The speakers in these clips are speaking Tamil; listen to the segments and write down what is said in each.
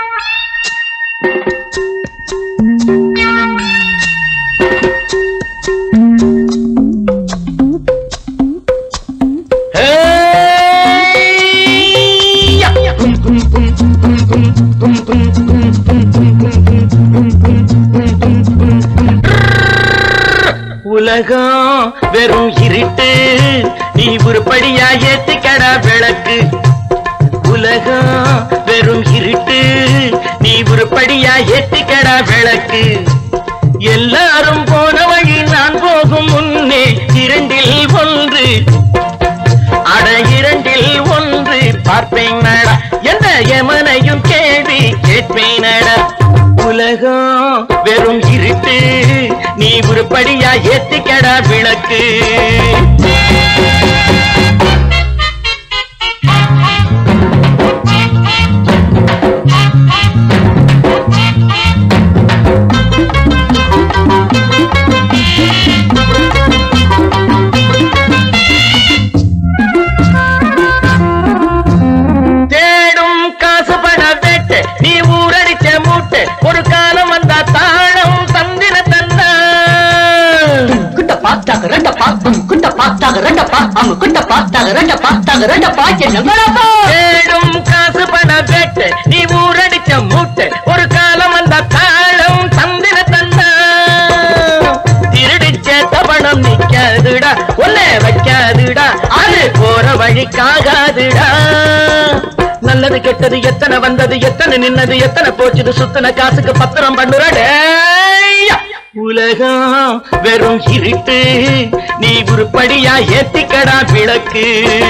உலகம் வெறும் இருட்டு நீ உருப்படியா ஏத்திக்கடா விளக்கு உலகம் வெறும் இருட்டு நீ உருப்படியா ஏத்திக்கடா விளக்கு எல்லாரும் போன வழி நான் போகும் முன்னே இரண்டில் ஒன்று அட இரண்டில் ஒன்று பார்ப்பேன் நடா எந்த எமனையும் கேள்வி கேட்பேன் நடா உலகம் வெறும் இருட்டு நீ உருப்படியா ஏத்திக்கடா விளக்கு தேடும் காசு பண வேட்டு நீ ஊரடிச்ச மூட்டு ஒரு காலம் வந்தா தாளம் தந்திர தந்தா குட்ட பார்த்தாக ரெண்ட பாத்தம் குட்ட பார்த்தாக ரெண்ட பாத்தம் குட்ட பார்த்தாக ரெண்ட பார்த்தாக ரெண்ட பாய்ச்ச நம்மளப்பா தேடும் காசு பண வேட்டு நீ ஊரடிச்ச மூட்டு ஒரு காலம் வந்தா தாளம் தந்திர தந்தா திருடிச்ச தவணம் நிக்காதுடா ஒல்ல வைக்காதுடா அது போற வழிக்காகாதுடா நல்லது கெட்டது எத்தனை வந்தது எத்தனை நின்னது எத்தனை போச்சுது சுத்தன காசுக்கு பத்திரம் பண்ணுறடே உலகம் வெறும் இருட்டு நீ உருப்படியா ஏத்திக்கடா விளக்கு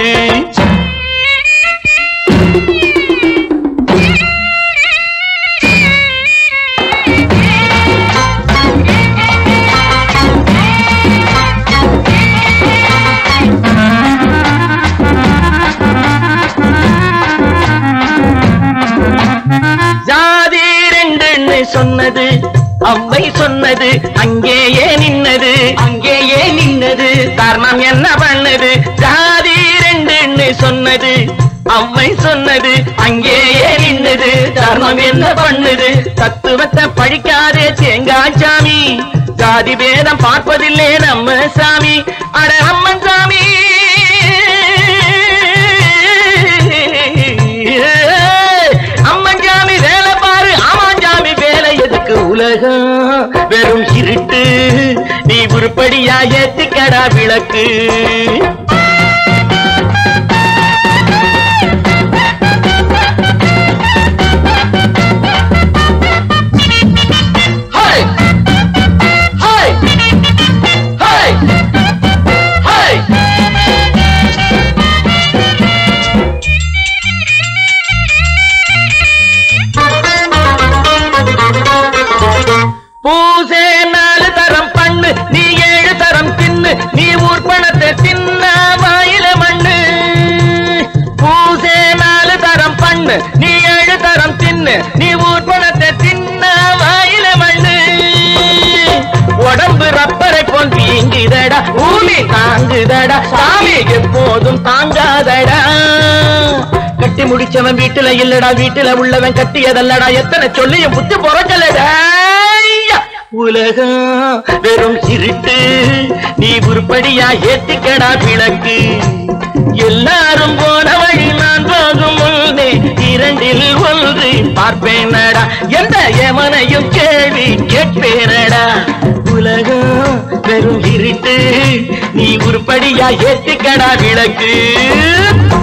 ஜாதி ரெண்டுன்னு சொன்னது அம்மை சொன்னது அங்கேயே நின்னது அங்கேயே நின்னது காரணம் என்ன பண்ணது ஜாதி ரெண்டுன்னு சொன்னது அம்மை சொன்னது அங்கேயே நின்னது தர்மம் என்ன பண்ணுது தத்துவத்தை படிக்காதே தேங்காய் சாமி ஜாதி பேதம் பார்ப்பதில்லே நம்ம சாமி அட அம்மன் சாமி அம்மஞ்சாமி வேலை பாரு ஆமாஞ்சாமி வேலை எதுக்கு உலகம் வெறும் இருட்டு நீ உருப்படியா ஏத்திக்கடா விளக்கு ஹாய் ஹாய் ஹாய் ஹாய் பூசே நாலு தரம் பண்ணு நீ ஏழு தரம் தின்னு நீ ஊர் பணத்தை தின்ன வாயில மண்ணு பூசே நாலு தரம் பண்ணு நீ ஏழு தரம் தின்னு நீ ஊர் பணத்தை தின்ன வாயில மண்ணு உடம்பு ரப்பரை போல் வீங்குதடா பூமி தாங்குதடா சாமி எப்போதும் தாங்காதடா கட்டி முடிச்சவன் வீட்டுல இல்லடா வீட்டுல உள்ளவன் கட்டியதல்லடா எத்தனை சொல்லியும் புத்தி பொறக்கலடா உலகம் வெறும் இருட்டு நீ உருப்படியா ஏத்திக்கடா விளக்கு எல்லாரும் போன வழி நான் போகும் முன்னே இரண்டில் ஒன்று பார்ப்பேனடா எந்த எமனையும் கேள்வி கேட்பேனடா உலகம் வெறும் இருட்டு நீ உருப்படியா ஏத்திக்கடா விளக்கு